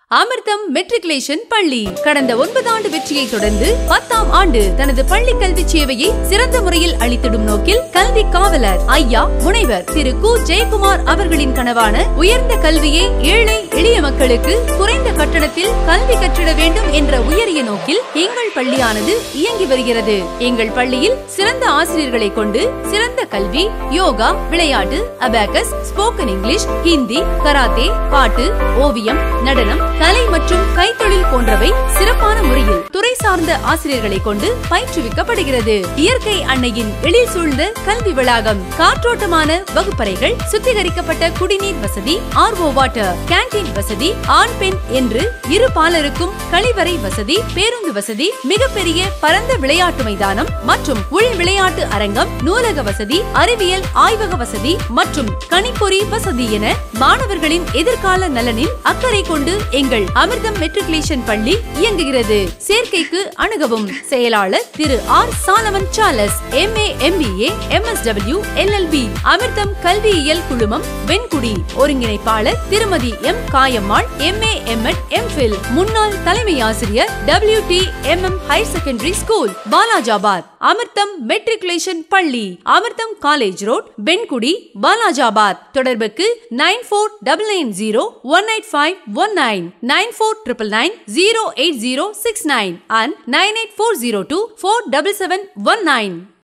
அமிர்தம் மெட்ரிகுலேஷன் பள்ளி கடந்த ஒன்பதாண்டு வெற்றியை தொடர்ந்து பத்தாம் ஆண்டு தனது பள்ளி கல்வி சேவையை சிறந்த முறையில் அளித்திடும் நோக்கில் கல்வி காவலர் ஐயா முனைவர் திரு கு ஜெயக்குமார் அவர்களின் கனவான உயர்ந்த கல்வியை ஏழை எளிய மக்களுக்கு குறைந்த கட்டணத்தில் கல்வி கற்றிட வேண்டும் என்ற உயரிய நோக்கில் எங்கள் பள்ளியானது இயங்கி வருகிறது எங்கள் பள்ளியில் சிறந்த ஆசிரியர்களை கொண்டு சிறந்த கல்வி யோகா விளையாட்டு abacus spoken English Hindi karate பாட்டு ஓவியம் நடனம் கலை மற்றும் கைத்தொழில் போன்றவை சிறப்பான முறையில் துறை சார்ந்த ஆசிரியர்களை கொண்டு பயிற்றுவிக்கப்படுகிறது இயற்கை அன்னையின் எழில் சூழ்ந்த கல்வி வளாகம் காற்றோட்டமான வகுப்பறைகள் சுத்திகரிக்கப்பட்ட குடிநீர் வசதி ஆர்ஓ வாட்டர் கேண்டீன் வசதி ஆண் பெண் என்று இரு பாலருக்கும் கழிவறை வசதி பேருந்து வசதி மிகப்பெரிய பரந்த விளையாட்டு மைதானம் மற்றும் உள் விளையாட்டு அரங்கம் நூலக வசதி அறிவியல் ஆய்வக வசதி மற்றும் கணிப்பொறி வசதி என மாணவர்களின் எதிர்கால நலனில் அக்கறை கொண்டு எங்கள் அமிர்தம் மெட்ரிகுலேஷன் பள்ளி இயங்குகிறது சேர்க்கைக்கு அணுகவும் செயலாளர் திரு R Solomon Charles M A MBA MSW LLB Amirtham கல்வியியல் குழுமம் வெண்குடி ஒருங்கிணைப்பாளர் திருமதி M Kayammal M A MEd MPhil முன்னாள் தலைமை ஆசிரியர் W D M M higher secondary school Balajabad Amirtham matriculation பள்ளி அமிர்தம் காலேஜ் ரோட் பென்குடி பாலாஜாபாத் தொடர்புக்கு nine four double nine zero one eight five one nine nine four triple nine zero eight zero six nine and nine eight four zero two four double seven one nine